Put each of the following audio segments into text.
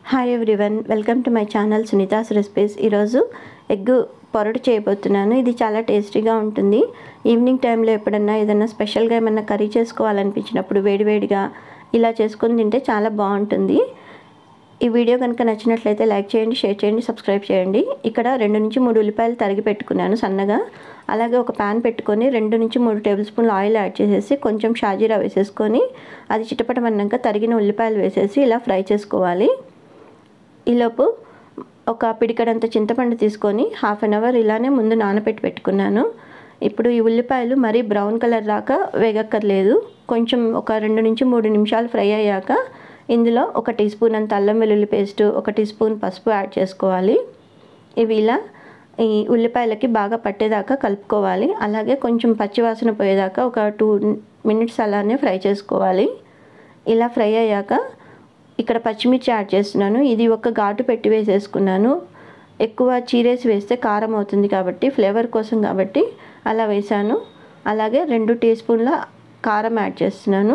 hi everyone welcome to my channel Sunitha's recipes ఈరోజు egg పొరటు చేయబోతున్నాను ఇది చాలా టేస్టీగా ఉంటుంది ఈవినింగ్ టైంలో ఎప్పుడన్నా ఏదైనా స్పెషల్గా ఏమన్నా కర్రీ చేసుకోవాలనిపించినప్పుడు వేడివేడిగా ఇలా చేసుకొని తింటే చాలా బాగుంటుంది ఈ వీడియో కనుక నచ్చినట్లయితే లైక్ చేయండి షేర్ చేయండి సబ్స్క్రైబ్ చేయండి ఇక్కడ రెండు నుంచి మూడు ఉల్లిపాయలు తరిగి పెట్టుకున్నాను సన్నగా అలాగే ఒక ప్యాన్ పెట్టుకొని రెండు నుంచి మూడు టేబుల్ స్పూన్లు ఆయిల్ యాడ్ చేసేసి కొంచెం షాజీరా వేసేసుకొని అది చిటపటమన్నాక తరిగిన ఉల్లిపాయలు వేసేసి ఇలా ఫ్రై చేసుకోవాలి ఈలోపు ఒక పిడికడంత చింతపండు తీసుకొని హాఫ్ అన్ అవర్ ఇలానే ముందు నానబెట్టి పెట్టుకున్నాను ఇప్పుడు ఈ ఉల్లిపాయలు మరీ బ్రౌన్ కలర్ దాకా వేగక్కర్లేదు కొంచెం ఒక రెండు నుంచి మూడు నిమిషాలు ఫ్రై అయ్యాక ఇందులో ఒక టీ స్పూన్ అంత అల్లం వెల్లుల్లి పేస్ట్ ఒక టీ స్పూన్ పసుపు యాడ్ చేసుకోవాలి ఇవి ఇలా ఈ ఉల్లిపాయలకి బాగా పట్టేదాకా కలుపుకోవాలి అలాగే కొంచెం పచ్చివాసన పోయేదాకా ఒక టూ మినిట్స్ అలానే ఫ్రై చేసుకోవాలి ఇలా ఫ్రై అయ్యాక ఇక్కడ పచ్చిమిర్చి యాడ్ చేస్తున్నాను ఇది ఒక ఘాటు పెట్టి వేసేసుకున్నాను ఎక్కువ చీరేసి వేస్తే కారం అవుతుంది కాబట్టి ఫ్లేవర్ కోసం కాబట్టి అలా వేసాను అలాగే రెండు టీ స్పూన్ల కారం యాడ్ చేస్తున్నాను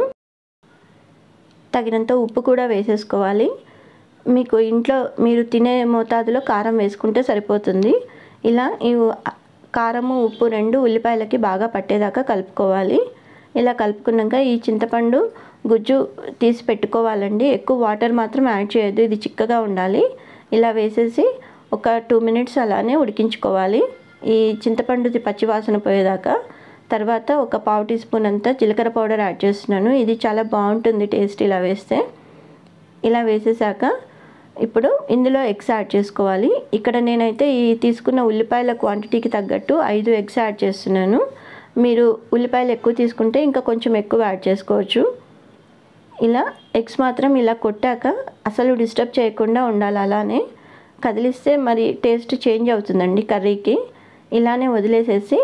తగినంత ఉప్పు కూడా వేసేసుకోవాలి మీకు ఇంట్లో మీరు తినే మోతాదులో కారం వేసుకుంటే సరిపోతుంది ఇలా ఈ కారము ఉప్పు రెండు ఉల్లిపాయలకి బాగా పట్టేదాకా కలుపుకోవాలి ఇలా కలుపుకున్నాక ఈ చింతపండు గుజ్జు తీసి పెట్టుకోవాలండి ఎక్కువ వాటర్ మాత్రం యాడ్ చేయొద్దు ఇది చిక్కగా ఉండాలి ఇలా వేసేసి ఒక టూ మినిట్స్ అలానే ఉడికించుకోవాలి ఈ చింతపండుది పచ్చివాసన పోయేదాకా తర్వాత ఒక పావు టీ స్పూన్ అంతా జీలకర్ర పౌడర్ యాడ్ చేస్తున్నాను ఇది చాలా బాగుంటుంది టేస్ట్ ఇలా వేస్తే ఇలా వేసేసాక ఇప్పుడు ఇందులో ఎగ్స్ యాడ్ చేసుకోవాలి ఇక్కడ నేనైతే ఈ తీసుకున్న ఉల్లిపాయల క్వాంటిటీకి తగ్గట్టు ఐదు ఎగ్స్ యాడ్ చేస్తున్నాను మీరు ఉల్లిపాయలు ఎక్కువ తీసుకుంటే ఇంకా కొంచెం ఎక్కువ యాడ్ చేసుకోవచ్చు ఇలా ఎగ్స్ మాత్రం ఇలా కొట్టాక అసలు డిస్టర్బ్ చేయకుండా ఉండాలి అలానే కదిలిస్తే మరి టేస్ట్ చేంజ్ అవుతుందండి కర్రీకి ఇలానే వదిలేసేసి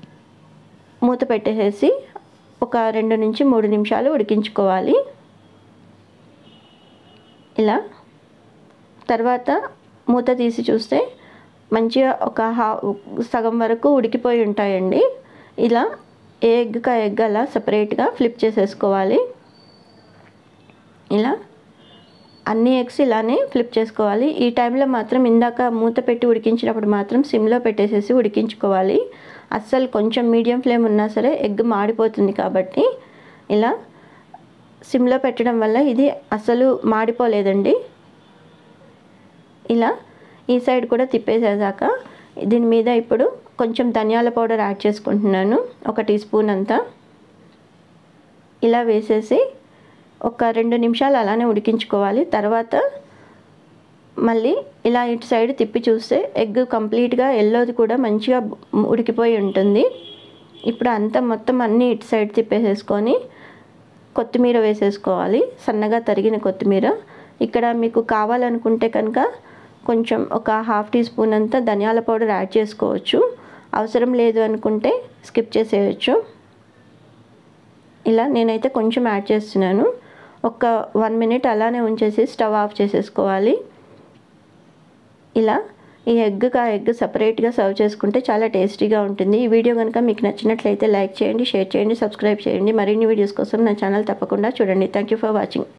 మూత పెట్టేసేసి ఒక రెండు నుంచి మూడు నిమిషాలు ఉడికించుకోవాలి ఇలా తర్వాత మూత తీసి చూస్తే మంచిగా ఒక హా సగం వరకు ఉడికిపోయి ఉంటాయండి ఇలా ఏ ఎగ్గా ఎగ్ అలా సపరేట్గా ఫ్లిప్ చేసేసుకోవాలి ఇలా అన్ని ఎగ్స్ ఇలానే ఫ్లిప్ చేసుకోవాలి ఈ టైంలో మాత్రం ఇందాక మూత పెట్టి ఉడికించినప్పుడు మాత్రం సిమ్లో పెట్టేసేసి ఉడికించుకోవాలి అస్సలు కొంచెం మీడియం ఫ్లేమ్ ఉన్నా సరే ఎగ్ మాడిపోతుంది కాబట్టి ఇలా సిమ్లో పెట్టడం వల్ల ఇది అసలు మాడిపోలేదండి ఇలా ఈ సైడ్ కూడా తిప్పేసేసాక దీని మీద ఇప్పుడు కొంచెం ధనియాల పౌడర్ యాడ్ చేసుకుంటున్నాను ఒక టీ స్పూన్ అంతా ఇలా వేసేసి ఒక రెండు నిమిషాలు అలానే ఉడికించుకోవాలి తర్వాత మళ్ళీ ఇలా ఇటు సైడ్ తిప్పి చూస్తే ఎగ్ కంప్లీట్గా ఎల్లోది కూడా మంచిగా ఉడికిపోయి ఉంటుంది ఇప్పుడు అంతా మొత్తం అన్నీ ఇటు సైడ్ తిప్పేసేసుకొని కొత్తిమీర వేసేసుకోవాలి సన్నగా తరిగిన కొత్తిమీర ఇక్కడ మీకు కావాలనుకుంటే కనుక కొంచెం ఒక హాఫ్ టీ స్పూన్ అంతా ధనియాల పౌడర్ యాడ్ చేసుకోవచ్చు అవసరం లేదు అనుకుంటే స్కిప్ చేసేయచ్చు ఇలా నేనైతే కొంచెం యాడ్ చేస్తున్నాను ఒక వన్ మినిట్ అలానే ఉంచేసి స్టవ్ ఆఫ్ చేసేసుకోవాలి ఇలా ఈ ఎగ్గా ఎగ్ సపరేట్గా సర్వ్ చేసుకుంటే చాలా టేస్టీగా ఉంటుంది ఈ వీడియో కనుక మీకు నచ్చినట్లయితే లైక్ చేయండి షేర్ చేయండి సబ్స్క్రైబ్ చేయండి మరిన్ని వీడియోస్ కోసం నా ఛానల్ తప్పకుండా చూడండి థ్యాంక్ యూ ఫర్ వాచింగ్